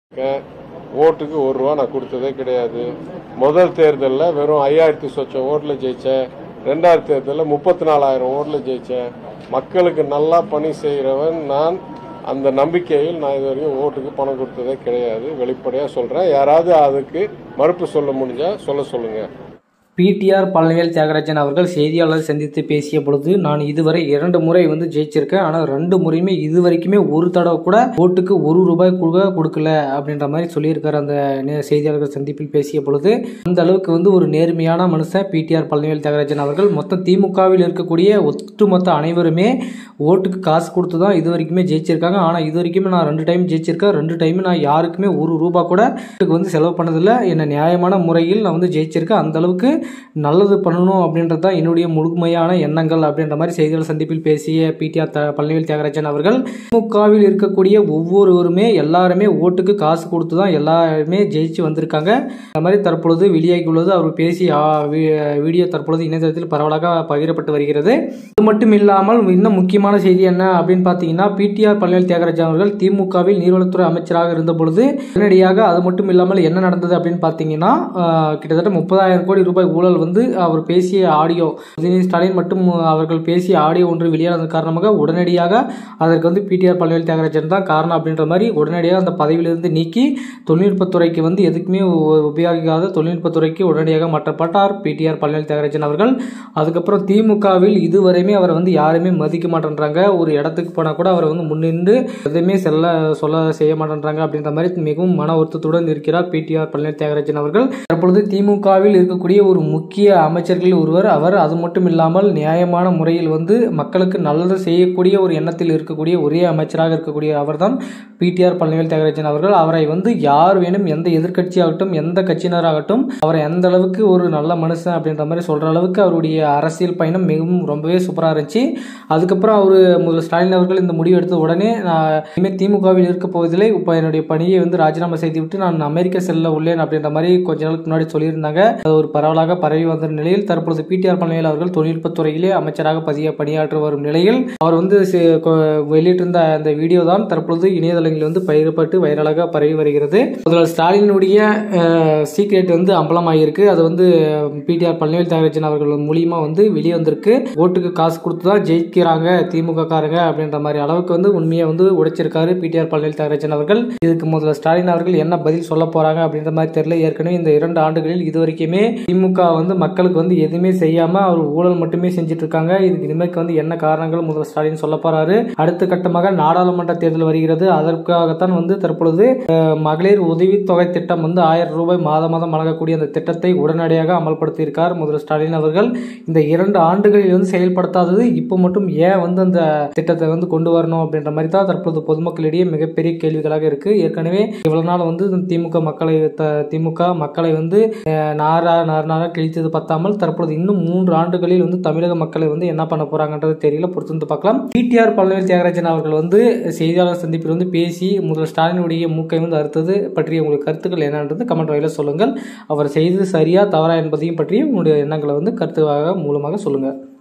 இருக்கேன் ஓட்டுக்கு ஒரு ரூபா நான் கொடுத்ததே கிடையாது முதல் தேர்தலில் வெறும் ஐயாயிரத்தி சொச்சம் ஓட்டில் ஜெயித்தேன் ரெண்டாவது தேர்தலில் முப்பத்தி நாலாயிரம் ஓட்டில் ஜெயித்தேன் மக்களுக்கு நல்லா பணி செய்கிறவன் நான் அந்த நம்பிக்கையில் நான் இது வரைக்கும் ஓட்டுக்கு பணம் கொடுத்ததே கிடையாது வெளிப்படையாக சொல்கிறேன் யாராவது அதுக்கு மறுப்பு சொல்ல முடிஞ்சால் சொல்ல சொல்லுங்கள் பிடிஆர் பழனிவேல் தியாகராஜன் அவர்கள் செய்தியாளர் சந்தித்து பேசிய பொழுது நான் இதுவரை இரண்டு முறை வந்து ஜெயிச்சிருக்கேன் ஆனால் ரெண்டு முறையுமே இது வரைக்குமே ஒரு தடவை கூட ஓட்டுக்கு ஒரு ரூபாய் கூட கொடுக்கல அப்படின்ற மாதிரி சொல்லியிருக்காரு அந்த நே- செய்தியாளர்கள் சந்திப்பில் பேசிய பொழுது அந்த அளவுக்கு வந்து ஒரு நேர்மையான மனுஷன் பிடிஆர் பழனிவேல் தியாகராஜன் அவர்கள் மொத்தம் திமுகவில் இருக்கக்கூடிய ஒட்டுமொத்த அனைவருமே ஓட்டுக்கு காசு கொடுத்து தான் இது வரைக்குமே ஜெயிச்சிருக்காங்க ஆனால் இது வரைக்குமே நான் ரெண்டு டைம் ஜெயிச்சிருக்கேன் ரெண்டு டைம் நான் யாருக்குமே ஒரு ரூபா கூட ஓட்டுக்கு வந்து செலவு பண்ணதில்லை என்ன நியாயமான முறையில் நான் வந்து ஜெயிச்சிருக்கேன் அந்த அளவுக்கு நல்லது பண்ணணும் அப்படின்றது தான் என்னுடைய முழுமையான எண்ணங்கள் அப்படின்ற மாதிரி செய்தியாளர் சந்திப்பில் பேசிய பிடிஆர் த பழனிவேல் தியாகராஜன் அவர்கள் திமுகவில் இருக்கக்கூடிய ஒவ்வொருவருமே எல்லாருமே ஓட்டுக்கு காசு கொடுத்து தான் எல்லாருமே ஜெயிச்சு வந்திருக்காங்க அந்த மாதிரி தற்பொழுது வெளியாகியுள்ளது அவர் பேசிய ஆ, வீ- வீடியோ தற்பொழுது இணையதளத்தில் பரவலாக பகிரப்பட்டு வருகிறது அது மட்டும் இல்லாமல் இன்னும் முக்கியமான செய்தி என்ன அப்படின்னு பார்த்தீங்கன்னா பிடிஆர் பழனிவேல் தியாகராஜன் அவர்கள் திமுகவில் நீர்வளத்துறை அமைச்சராக இருந்த பொழுது உடனடியாக அது மட்டும் இல்லாமல் என்ன நடந்தது அப்படின்னு பார்த்தீங்கன்னா ஆஹ், கிட்டத்தட்ட முப்பதாயிரம் கோடி ரூபாய் ஊழல் வந்து அவர் பேசிய ஆடியோ உதயநிதி ஸ்டாலின் மற்றும் அவர்கள் பேசிய ஆடியோ ஒன்று வெளியானது காரணமாக உடனடியாக அதற்கு வந்து பிடிஆர் பழனிவேல் தியாகராஜன் தான் காரணம் அப்படின்ற மாதிரி உடனடியாக அந்த பதவியிலிருந்து நீக்கி தொழில்நுட்பத்துறைக்கு வந்து எதுக்குமே உ- உபயோகிக்காத தொழில்நுட்பத்துறைக்கு உடனடியாக மாற்றப்பட்டார் பிடிஆர் பழனிவேல் தியாகராஜன் அவர்கள் அதுக்கப்புறம் திமுகவில் இதுவரையுமே அவரை வந்து யாருமே மதிக்க மாட்டேன்றாங்க ஒரு இடத்துக்கு போனால் கூட அவரை வந்து முன்னின்று எதுவுமே செல்ல சொல்ல செய்ய மாட்டேன்றாங்க அப்படின்ற மாதிரி மிகவும் மன வருத்தத்துடன் இருக்கிறார் பிடிஆர் பழனிவேல் தியாகராஜன் அவர்கள் தற்பொழுது திமுகவில் இருக்கக்கூடிய ஒரு முக்கிய அமைச்சர்களில் ஒருவர் அவர் அது மட்டும் இல்லாமல் நியாயமான முறையில் வந்து மக்களுக்கு நல்லது செய்யக்கூடிய ஒரு எண்ணத்தில் இருக்கக்கூடிய ஒரே அமைச்சராக இருக்கக்கூடிய அவர்தான் பிடிஆர் பழனிவேல் தியாகராஜன் அவர்கள் அவரை வந்து யார் வேணும் எந்த எதிர்க்கட்சியாகட்டும் எந்த கட்சியினராகட்டும் அவரை எந்த அளவுக்கு ஒரு நல்ல மனுஷன் அப்படின்ற மாதிரி சொல்ற அளவுக்கு அவருடைய அரசியல் பயணம் மிகவும் ரொம்பவே சூப்பராக இருந்துச்சு அதுக்கப்புறம் அவர் முதல்வர் ஸ்டாலின் அவர்கள் இந்த முடிவு எடுத்த உடனே நான் இனிமேல் திமுகவில் இருக்க போவதில்லை இப்போ என்னுடைய பணியை வந்து ராஜினாமா செய்துவிட்டு நான் அமெரிக்கா செல்ல உள்ளேன் அப்படின்ற மாதிரி கொஞ்ச நாளுக்கு முன்னாடி சொல்லியிருந்தாங்க அது ஒரு பரவலாக பரவி வந்த நிலையில் தற்பொழுது பிடிஆர் பழனிவேல் அவர்கள் தொழில்நுட்பத்துறையிலே அமைச்சராக பதிய பணியாற்றி வரும் நிலையில் அவர் வந்து சி- கொ- வெளியிட்டிருந்த அந்த வீடியோ தான் தற்பொழுது இணையதளங்களில் வந்து பயிரப்பட்டு வைரலாக பரவி வருகிறது முதல்வர் ஸ்டாலினுடைய சீக்ரெட் வந்து அம்பலமாகியிருக்கு அது வந்து பிடிஆர் பழனிவேல் தியாகராஜன் அவர்கள் மூலியமா வந்து வெளியே வந்திருக்கு ஓட்டுக்கு காசு கொடுத்து தான் ஜெயிக்கிறாங்க திமுக காரங்க அப்படின்ற மாதிரி அளவுக்கு வந்து உண்மையை வந்து உடைச்சிருக்காரு பிடிஆர் பழனிவேல் தியாகராஜன் அவர்கள் இதுக்கு முதல்வர் ஸ்டாலின் அவர்கள் என்ன பதில் சொல்ல போறாங்க அப்படின்ற மாதிரி தெரியல ஏற்கனவே இந்த இரண்டு ஆண்டுகளில் இது வரைக்குமே திமுக வந்து மக்களுக்கு வந்து எதுவுமே செய்யாம அவர் ஊழல் மட்டுமே செஞ்சுட்டு இருக்காங்க இதுக்கு இனிமேற்கு வந்து என்ன காரணங்கள் முதல்வர் ஸ்டாலின் சொல்ல போறாரு அடுத்த கட்டமாக நாடாளுமன்ற தேர்தல் வருகிறது அதற்காகத்தான் வந்து தற்பொழுது அஹ், மகளிர் உதவித்தொகை திட்டம் வந்து ஆயிரம் ரூபாய் மாதம் மாதம் வழங்கக்கூடிய அந்த திட்டத்தை உடனடியாக அமல்படுத்தியிருக்கார் முதல்வர் ஸ்டாலின் அவர்கள் இந்த இரண்டு ஆண்டுகளில் வந்து செயல்படுத்தாதது இப்போ மட்டும் ஏன் வந்து அந்த திட்டத்தை வந்து கொண்டு வரணும் அப்படின்ற மாதிரி தான் தற்பொழுது பொதுமக்களிடையே மிகப்பெரிய கேள்விகளாக இருக்கு ஏற்கனவே இவ்வளவு நாள் வந்து திமுக மக்களை த- திமுக மக்களை வந்து அஹ், நாரா நாரா கிழித்தது பத்தாமல் தற்பொழுது இன்னும் மூன்று ஆண்டுகளில் வந்து தமிழக மக்களை வந்து என்ன பண்ண போறாங்கன்றது தெரியல பொறுத்து வந்து பார்க்கலாம் பிடிஆர் பழனிவேல் தியாகராஜன் அவர்கள் வந்து செய்தியாளர் சந்திப்பில் வந்து பேசி முதல்வர் ஸ்டாலினுடைய மூக்கை வந்து அறுத்தது பற்றிய உங்களுக்கு கருத்துக்கள் என்னன்றது கமெண்ட் வகையில் சொல்லுங்கள் அவர் செய்தது சரியா தவறா என்பதையும் பற்றி உங்களுடைய எண்ணங்களை வந்து கருத்துவாக மூலமாக சொல்லுங்கள்